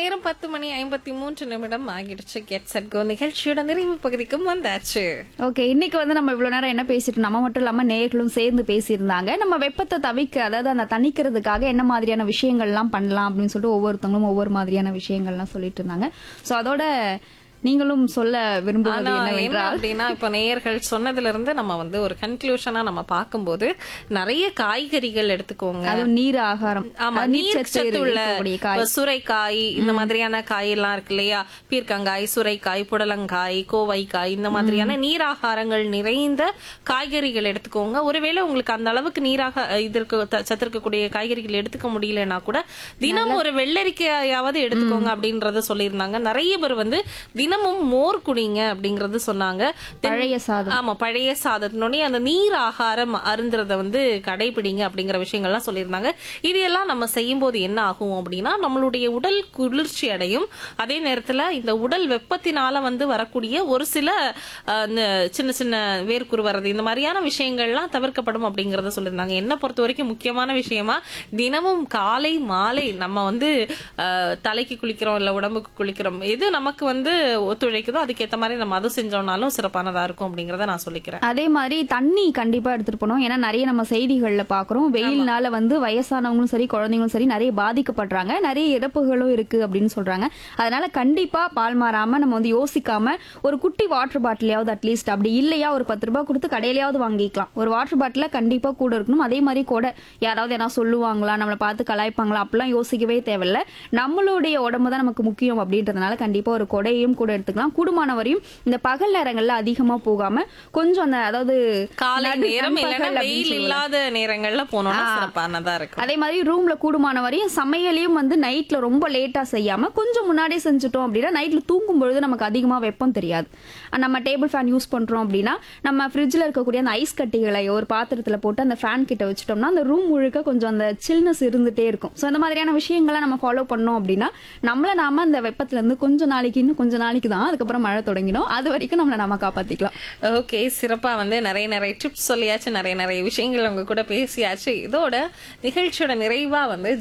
நேரம் பத்து மணி ஐம்பத்தி மூன்று நிமிடம் ஆகிடுச்சு கெட் செட் கோ நிகழ்ச்சியோட நிறைவு பகுதிக்கும் வந்தாச்சு ஓகே இன்னைக்கு வந்து நம்ம இவ்வளவு நேரம் என்ன பேசிட்டு நம்ம மட்டும் இல்லாம நேர்களும் சேர்ந்து பேசியிருந்தாங்க நம்ம வெப்பத்தை தவிக்க அதாவது அந்த தணிக்கிறதுக்காக என்ன மாதிரியான விஷயங்கள்லாம் பண்ணலாம் அப்படின்னு சொல்லிட்டு ஒவ்வொருத்தவங்களும் ஒவ்வொரு மாதிரியான விஷயங்கள்லாம் சொல்லிட்டு இருந்தாங்க சோ அதோட நீங்களும் சொல்ல விரும்புவது ஆனா என்ன என்னவென்றால் அப்படின்னா இப்ப நேயர்கள் சொன்னதுல இருந்து நம்ம வந்து ஒரு கன்க்ளூஷனா நம்ம பார்க்கும்போது நிறைய காய்கறிகள் எடுத்துக்கோங்க அதுவும் நீர் ஆகாரம் ஆமா அது நீர் நீர்ச்சத்து சத்து உள்ள இருக்கக்கூடிய காய் இப்ப சுரைக்காய் இந்த மாதிரியான காய் எல்லாம் இருக்கு இல்லையா பீர்க்கங்காய் சுரைக்காய் புடலங்காய் கோவைக்காய் இந்த மாதிரியான நீராகாரங்கள் நிறைந்த காய்கறிகள் எடுத்துக்கோங்க ஒருவேளை உங்களுக்கு அந்த அளவுக்கு நீராக இது இருக்க த- சத்து இருக்கக்கூடிய காய்கறிகள் எடுத்துக்க முடியலன்னா கூட தினம் ஒரு வெள்ளரிக்காயாவது எடுத்துக்கோங்க அப்படின்றத சொல்லியிருந்தாங்க நிறைய பேர் வந்து தினமும் மோர் குடிங்க அப்படிங்கறது சொன்னாங்க Then- பழைய சாதம் ஆமா பழைய சாதத்தினோடய அந்த நீர் ஆகாரம் அருந்துறத வந்து கடைபிடிங்க அப்படிங்கிற விஷயங்கள்லாம் சொல்லியிருந்தாங்க இது எல்லாம் நம்ம செய்யும்போது என்ன ஆகும் அப்படின்னா நம்மளுடைய உடல் குளிர்ச்சி அடையும் அதே நேரத்துல இந்த உடல் வெப்பத்தினால வந்து வரக்கூடிய ஒரு சில அஹ், இந்த சின்ன சின்ன வேர்க்குரு வர்றது இந்த மாதிரியான விஷயங்கள்லாம் தவிர்க்கப்படும் அப்படிங்கறத சொல்லியிருந்தாங்க என்ன பொறுத்த வரைக்கும் முக்கியமான விஷயமா தினமும் காலை மாலை நம்ம வந்து அஹ், தலைக்கு குளிக்கிறோம் இல்ல உடம்புக்கு குளிக்கிறோம் எது நமக்கு வந்து ஒத்துழைக்குதோ அதுக்கேத்த மாதிரி நம்ம அதை செஞ்சோம்னாலும் சிறப்பானதா இருக்கும் அப்படிங்கறத நான் சொல்லிக்கிறேன் அதே மாதிரி தண்ணி கண்டிப்பா எடுத்துட்டு போனோம் ஏன்னா நிறைய நம்ம செய்திகள்ல பாக்குறோம் வெயில்னால வந்து வயசானவங்களும் சரி குழந்தைங்களும் சரி நிறைய பாதிக்கப்படுறாங்க நிறைய இறப்புகளும் இருக்கு அப்படின்னு சொல்றாங்க அதனால கண்டிப்பா பால் மாறாம நம்ம வந்து யோசிக்காம ஒரு குட்டி வாட்டர் பாட்டிலையாவது அட்லீஸ்ட் அப்படி இல்லையா ஒரு பத்து ரூபாய் கொடுத்து கடையிலயாவது வாங்கிக்கலாம் ஒரு வாட்டர் பாட்டில கண்டிப்பா கூட இருக்கணும் அதே மாதிரி கூட யாராவது என்ன சொல்லுவாங்களா நம்மளை பார்த்து கலாய்ப்பாங்களா அப்படிலாம் யோசிக்கவே தேவையில்ல நம்மளுடைய உடம்பு தான் நமக்கு முக்கியம் அப்படின்றதுனால கண்டிப்பா ஒரு கொடையும் கூட எடுத்துக்கலாம் கூடுமான வரையும் இந்த பகல் நேரங்கள்ல அதிகமா போகாம கொஞ்சம் அந்த அதாவது காலை நடு- நேரம் நண்பகல் இல்லைன்னா அப்படின்னு வெயில் சொல்லுவாங்க. இல்லாத நேரங்கள்ல போனோம்னா சிறப்பானதா இருக்கும் அதே மாதிரி ரூம்ல கூடுமான வரையும் சமையலையும் வந்து நைட்ல ரொம்ப லேட்டா செய்யாம கொஞ்சம் முன்னாடியே செஞ்சுட்டோம் அப்படின்னா நைட்ல தூங்கும் பொழுது நமக்கு அதிகமா வெப்பம் தெரியாது அஹ் நம்ம டேபிள் ஃபேன் யூஸ் பண்றோம் அப்படின்னா நம்ம ஃப்ரிட்ஜ்ல இருக்கக்கூடிய அந்த ஐஸ் கட்டிகளை ஒரு பாத்திரத்துல போட்டு அந்த ஃபேன் கிட்ட வச்சுட்டோம்னா அந்த ரூம் முழுக்க கொஞ்சம் அந்த சில்னஸ் இருந்துட்டே இருக்கும் ஸோ அந்த மாதிரியான விஷயங்களை நம்ம ஃபாலோ பண்ணோம் அப்படின்னா நம்மள நாம அந்த வெப்பத்துல இருந்து கொஞ்சம் நாளைக்கு இன்னும் கொஞ்சம் நாளைக்கு தான் அதுக்கப்புறம் மழை தொடங்கிடும் அது வரைக்கும் நம்மளை நாம காப்பாத்திக்கலாம் ஓகே சிறப்பா வந்து நிறைய நிறைய டிப்ஸ் சொல்லியாச்சு நிறைய நிறைய விஷயங்கள் உங்க கூட பேசியாச்சு இதோட நிகழ்ச்சியோட நிறைவா வந்து